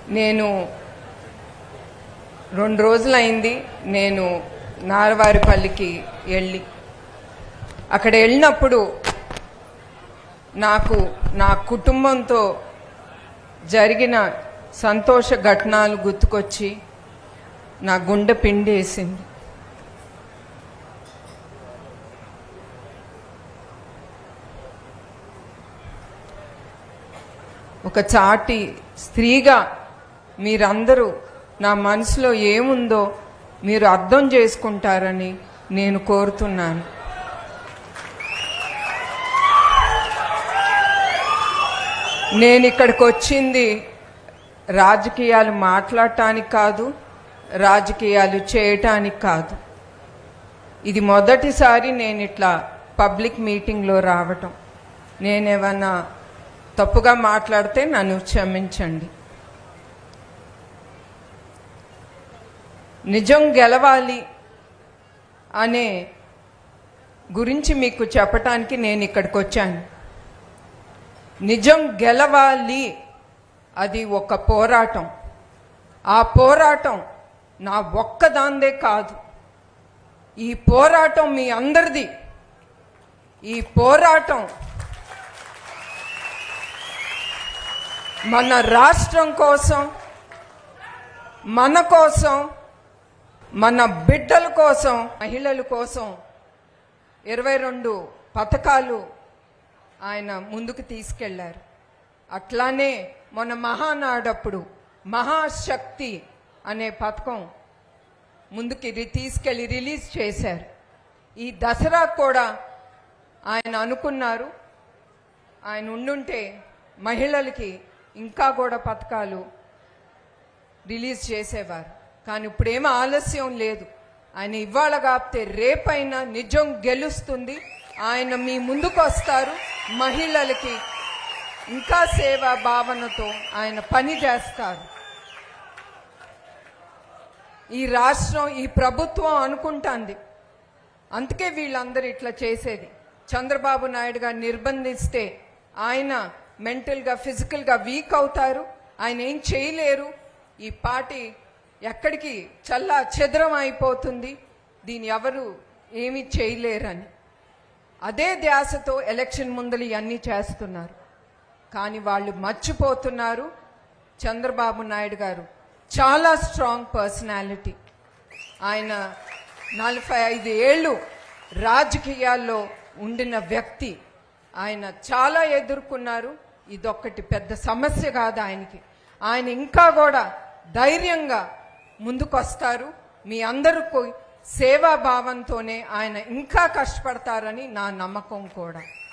నేను రెండు రోజులైంది నేను నారవారిపల్లికి వెళ్ళి అక్కడ వెళ్ళినప్పుడు నాకు నా కుటుంబంతో జరిగిన సంతోష ఘటనలు గుర్తుకొచ్చి నా గుండె పిండేసింది ఒక చాటి స్త్రీగా మీరందరూ నా మనసులో ఏముందో మీరు అర్థం చేసుకుంటారని నేను కోరుతున్నాను నేను ఇక్కడికి వచ్చింది రాజకీయాలు మాట్లాడటానికి కాదు రాజకీయాలు చేయటానికి కాదు ఇది మొదటిసారి నేను ఇట్లా పబ్లిక్ మీటింగ్లో రావటం నేనేమన్నా తప్పుగా మాట్లాడితే నన్ను క్షమించండి నిజం గెలవాలి అనే గురించి మీకు చెప్పటానికి నేను ఇక్కడికి వచ్చాను నిజం గెలవాలి అది ఒక పోరాటం ఆ పోరాటం నా ఒక్కదాందే కాదు ఈ పోరాటం మీ అందరిది ఈ పోరాటం మన రాష్ట్రం కోసం మన కోసం మన బిడ్డల కోసం మహిళల కోసం ఇరవై రెండు పథకాలు ఆయన ముందుకు తీసుకెళ్లారు అట్లానే మొన్న మహానాడప్పుడు మహాశక్తి అనే పథకం ముందుకి రి- తీసుకెళ్లి రిలీజ్ చేశారు ఈ దసరా కూడా ఆయన అనుకున్నారు ఆయన ఉండుంటే మహిళలకి ఇంకా కూడా పథకాలు రిలీజ్ చేసేవారు కానీ ఇప్పుడేమీ ఆలస్యం లేదు ఆయన ఇవాళ కాపితే రేపైనా నిజం గెలుస్తుంది ఆయన మీ ముందుకు వస్తారు మహిళలకి ఇంకా సేవా భావనతో ఆయన పని చేస్తారు ఈ రాష్ట్రం ఈ ప్రభుత్వం అనుకుంటాంది అందుకే వీళ్ళందరూ ఇట్లా చేసేది చంద్రబాబు నాయుడు గారు నిర్బంధిస్తే ఆయన మెంటల్గా ఫిజికల్గా వీక్ అవుతారు ఆయన ఏం చేయలేరు ఈ పార్టీ ఎక్కడికి చల్లా చెదరం అయిపోతుంది దీన్ని ఎవరు ఏమీ చేయలేరని అదే ధ్యాసతో ఎలక్షన్ ముందలు ఇవన్నీ చేస్తున్నారు కానీ వాళ్ళు మర్చిపోతున్నారు చంద్రబాబు నాయుడు గారు చాలా స్ట్రాంగ్ పర్సనాలిటీ ఆయన నలభై ఐదు ఏళ్ళు రాజకీయాల్లో ఉండిన వ్యక్తి ఆయన చాలా ఎదుర్కొన్నారు ఇదొక్కటి పెద్ద సమస్య కాదు ఆయనకి ఆయన ఇంకా కూడా ధైర్యంగా ముందుకొస్తారు మీ అందరికీ సేవాభావంతోనే ఆయన ఇంకా కష్టపడతారని నా నమ్మకం కూడా